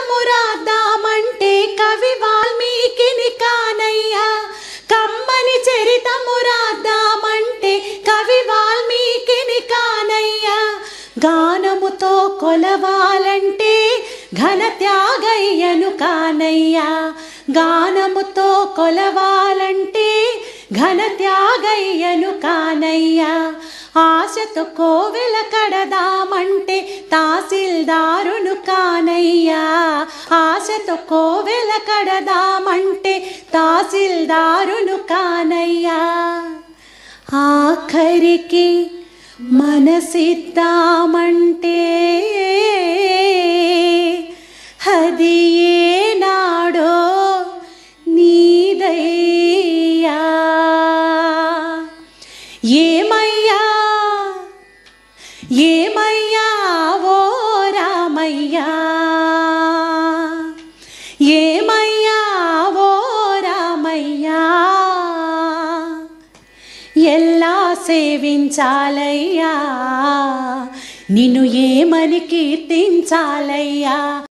చరితము రాద్దామంటే కవి వాల్మీకిని కానయ్యా కమ్మని చరితము రాద్దామంటే కవి వాల్మీకిని కానయ్యా గానముతో కొలవాలంటే ఘన త్యాగయ్యను కానయ్యా గానముతో కొలవాలంటే ఘన త్యాగయ్యను కానయ్యా ఆశతో కోవెల కడదామంటే తహసీల్దారును కానయ్యా ఆశతో కోవెల కడదామంటే తహసీల్దారును కానయ్యా ఆఖరికి మనసిద్దామంటే అది ఏనాడో నీదయ్యా ఏమయ్యా ఏమయ్యా ఓ రామయ్యా ఏమయ్యా ఓ రామయ్యా ఎలా సేవించాలయ్యా నిన్ను ఏమని కీర్తించాలయ్యా